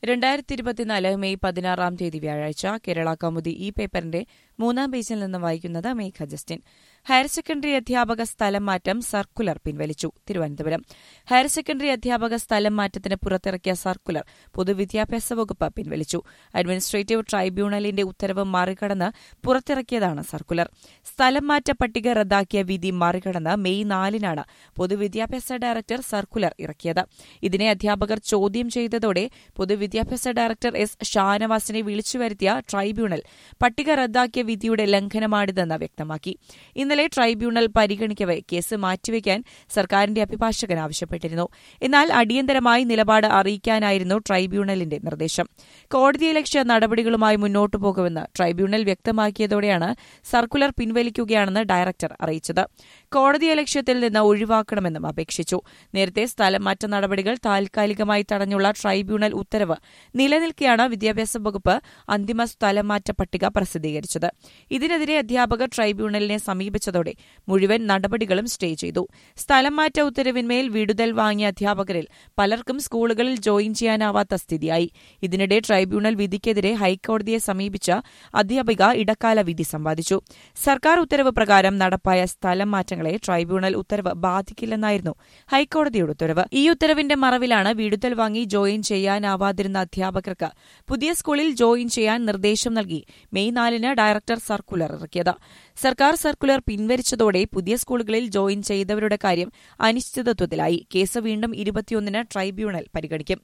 രണ്ടായിരത്തി ഇരുപത്തിനാല് മെയ് പതിനാറാം തീയതി വ്യാഴാഴ്ച കേരള കൗമുദി ഈ പേപ്പറിന്റെ മൂന്നാം പേജിൽ നിന്ന് വായിക്കുന്നത് മേഘ ജസ്റ്റിൻ ഹയർ സെക്കൻഡറി അധ്യാപക സ്ഥലം മാറ്റം സർക്കുലർ പിൻവലിച്ചു തിരുവനന്തപുരം ഹയർ സെക്കൻഡറി അധ്യാപക സ്ഥലം മാറ്റത്തിന് പുറത്തിറക്കിയ സർക്കുലർ പൊതുവിദ്യാഭ്യാസ വകുപ്പ് പിൻവലിച്ചു അഡ്മിനിസ്ട്രേറ്റീവ് ട്രൈബ്യൂണലിന്റെ ഉത്തരവ് മറികടന്ന് പുറത്തിറക്കിയതാണ് സർക്കുലർ സ്ഥലം മാറ്റ പട്ടിക റദ്ദാക്കിയ വിധി മറികടന്ന് മെയ് നാലിനാണ് പൊതുവിദ്യാഭ്യാസ ഡയറക്ടർ സർക്കുലർ ഇറക്കിയത് ഇതിനെ അധ്യാപകർ ചോദ്യം ചെയ്തതോടെ പൊതുവിദ്യാഭ്യാസ ഡയറക്ടർ എസ് ഷാനവാസിനെ വിളിച്ചുവരുത്തിയ ട്രൈബ്യൂണൽ പട്ടിക റദ്ദാക്കിയ വിധിയുടെ ലംഘനമാണിതെന്ന് വ്യക്തമാക്കി ഇന്നലെ ട്രൈബ്യൂണൽ പരിഗണിക്കവെ കേസ് മാറ്റിവെക്കാൻ സർക്കാരിന്റെ അഭിഭാഷകൻ ആവശ്യപ്പെട്ടിരുന്നു എന്നാൽ അടിയന്തരമായി നിലപാട് അറിയിക്കാനായിരുന്നു ട്രൈബ്യൂണലിന്റെ നിർദ്ദേശം കോടതിയലക്ഷ്യ നടപടികളുമായി മുന്നോട്ടു പോകുമെന്ന് ട്രൈബ്യൂണൽ വ്യക്തമാക്കിയതോടെയാണ് സർക്കുലർ പിൻവലിക്കുകയാണെന്ന് ഡയറക്ടർ അറിയിച്ചത് കോടതിയലക്ഷ്യത്തിൽ നിന്ന് ഒഴിവാക്കണമെന്നും അപേക്ഷിച്ചു നേരത്തെ സ്ഥലം മാറ്റ നടപടികൾ താൽക്കാലികമായി തടഞ്ഞുള്ള ട്രൈബ്യൂണൽ ഉത്തരവ് നിലനിൽക്കെയാണ് വിദ്യാഭ്യാസ വകുപ്പ് അന്തിമ സ്ഥലം മാറ്റ പട്ടിക പ്രസിദ്ധീകരിച്ചത് ഇതിനെതിരെ അധ്യാപകർ ട്രൈബ്യൂണലിനെ സമീപിച്ചതോടെ മുഴുവൻ നടപടികളും സ്റ്റേ ചെയ്തു സ്ഥലം മാറ്റ ഉത്തരവിന്മേൽ വിടുതൽ വാങ്ങിയ അധ്യാപകരിൽ പലർക്കും സ്കൂളുകളിൽ ജോയിൻ ചെയ്യാനാവാത്ത സ്ഥിതിയായി ഇതിനിടെ ട്രൈബ്യൂണൽ വിധിക്കെതിരെ ഹൈക്കോടതിയെ സമീപിച്ച അധ്യാപിക ഇടക്കാല വിധി സമ്പാദിച്ചു സർക്കാർ ഉത്തരവ് പ്രകാരം നടപ്പായ സ്ഥലം മാറ്റങ്ങളെ ട്രൈബ്യൂണൽ ഉത്തരവ് ബാധിക്കില്ലെന്നായിരുന്നു ഹൈക്കോടതിയുടെ ഉത്തരവ് ഈ ഉത്തരവിന്റെ മറവിലാണ് വിടുതൽ വാങ്ങി ജോയിൻ ചെയ്യാനാവാതിരുന്ന അധ്യാപകർക്ക് പുതിയ സ്കൂളിൽ ജോയിൻ ചെയ്യാൻ നിർദ്ദേശം നൽകി മെയ് നാലിന് ഡയറക്ടർ സർക്കുലർ ഇറക്കിയത് സർക്കാർ സർക്കുലർ പിൻവലിച്ചതോടെ പുതിയ സ്കൂളുകളിൽ ജോയിൻ ചെയ്തവരുടെ കാര്യം അനിശ്ചിതത്വത്തിലായി കേസ് വീണ്ടും ഇരുപത്തിയൊന്നിന് ട്രൈബ്യൂണൽ പരിഗണിക്കും